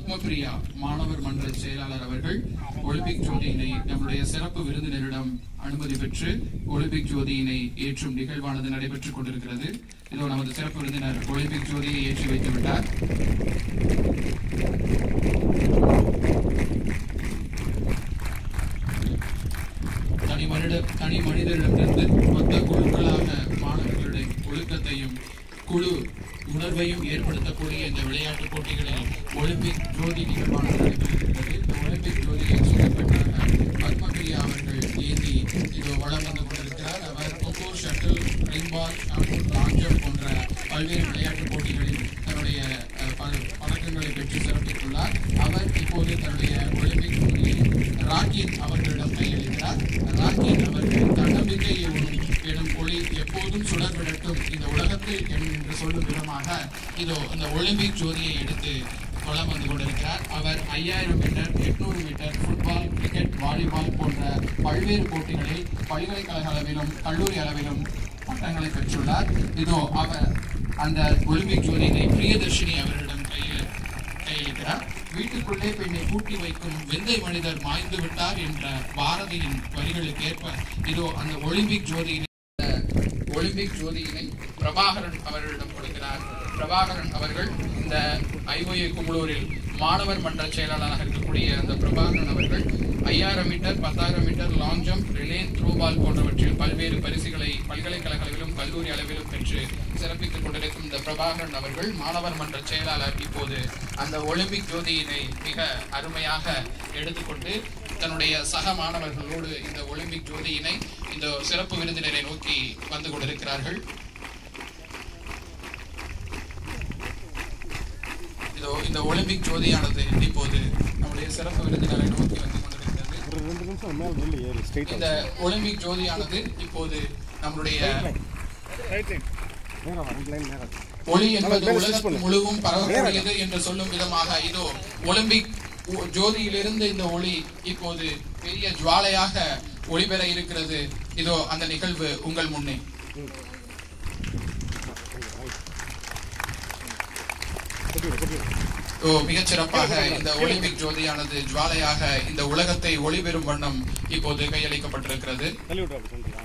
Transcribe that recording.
பத்மபிரியா மாணவர் மன்ற செயலாளர் அவர்கள் ஒலிம்பிக் ஜோதியினை நம்முடைய சிறப்பு விருந்தினரிடம் அனுமதி பெற்று ஒலிம்பிக் ஜோதியினை ஏற்றும் நிகழ்வானது நடைபெற்றுக் கொண்டிருக்கிறது இதோ நமது சிறப்பு விருந்தினர் ஒலிம்பிக் ஜோதியை ஏற்றி வைத்து விட்டார் தனி மனித தனி மனிதரிடமிருந்து மொத்த குழுக்களாக மாணவர்களுடைய ஒழுக்கத்தையும் குழு உணர்வையும் ஏற்படுத்தக்கூடிய இந்த விளையாட்டுப் போட்டிகளில் ஒலிம்பிக் ஜோதி நிகழ்வானது நடைபெறுகிறது இந்த ஒலிம்பிக் ஜோதியை சுடப்பட்டாக பத்மபிரியா அவர்கள் ஏந்தி இது வளம் வந்து கொண்டிருக்கிறார் அவர் கொக்கோ ஷட்டில் ரிங்பால் லாஞ்சம் போன்ற பல்வேறு விளையாட்டுப் போட்டிகளில் தன்னுடைய அஹ், ப- பதக்கங்களை பெற்று சிறப்பித்துள்ளார் அவர் இப்போது தன்னுடைய ஒலிம்பிக் ஜோதியை ராக்கின் அவர்களிடம் கையளிக்கிறார் ராக்கின் அவர்கள் தன்னம்பிக்கை எனும் எனும் ஒளி எப்போதும் சுடர்விடட்டும் இந்த உலகத்தில் என்று சொல்லும் விதமாக இதோ இந்த ஒலிம்பிக் ஜோதியை எடுத்து வலம் வந்து கொண்டிருக்கிறார் அவர் ஐயாயிரம் மீட்டர் எட்நூறு மீட்டர் ஃபுட்பால் கிரிக்கெட் வாலிபால் போன்ற பல்வேறு போட்டிகளில் பல்கலைக்கழக அளவிலும் கல்லூரி அளவிலும் பட்டங்களை பெற்றுள்ளார் இதோ அவர் அந்த ஒலிம்பிக் ஜோதியினை பிரியதர்ஷினி அவர்களிடம் கையில் கையளிக்கிறார் வீட்டுக்குள்ளே பெண்ணை பூட்டி வைக்கும் வெந்தை மனிதர் மாய்ந்து விட்டார் என்ற பாரதியின் வரிகளுக்கு ஏற்ப இதோ அந்த ஒலிம்பிக் ஜோதியினை ஒலிம்பிக் ஜோதியினை பிரபாகரன் அவர்களிடம் கொடுக்கிறார் பிரபாகரன் அவர்கள் இந்த ஐஓஏ குமுளூரில் மாணவர் மன்ற செயலாளராக இருக்கக்கூடிய அந்த பிரபாகரன் அவர்கள் ஐயாயிரம் மீட்டர் பத்தாயிரம் metre long jump relay throwball போன்றவற்றில் பல்வேறு பரிசுகளை பல்கலைக்கழக அளவிலும் கல்லூரி அளவிலும் பெற்று சிறப்பித்துக் கொண்டிருக்கும் இந்த பிரபாகரன் அவர்கள் மாணவர் மன்ற செயலாளர் இப்போது அந்த ஒலிம்பிக் ஜோதியினை மிக அருமையாக எடுத்துக்கொண்டு தன்னுடைய சக மாணவர்களோடு இந்த ஒலிம்பிக் ஜோதியினை இந்த சிறப்பு விருந்தினரை நோக்கி வந்து கொண்டிருக்கிறார்கள் இதோ இந்த ஒலிம்பிக் ஜோதியானது இப்போது நம்முடைய சிறப்பு விருந்தினரை நோக்கி வந்து கொண்டிருக்கிறது ஒரு ரெண்டு நிமிஷம் மேலே நில்லு ஏறி ஸ்ட்ரைட்டாக இந்த ஒலிம்பிக் ஜோதியானது இப்போது நம்மளுடைய நேரம் ரெண்டு லைன் நேரம் ஒளி என்பது மேல switch உலகத்து பண்ணு. முழுவும் பரவக்கூடியது என்று சொல்லும் விதமாக இதோ ஒலிம்பிக் ஒ- ஜோதியிலிருந்து இந்த ஒளி இப்போது பெரிய ஜுவாலையாக ஒளிபெற இருக்கிறது இதோ அந்த நிகழ்வு உங்கள் முன்னே கொட்டிடு கொட்டிடு ஓ மிகச் சிறப்பாக இந்த ஒலிம்பிக் ஜோதியானது ஜுவாலையாக இந்த உலகத்தை ஒளிபெறும் வண்ணம் இப்போது கையளிக்கப்பட்டிருக்கிறது தள்ளி விட்றா அப்படி சொல்லிட்டு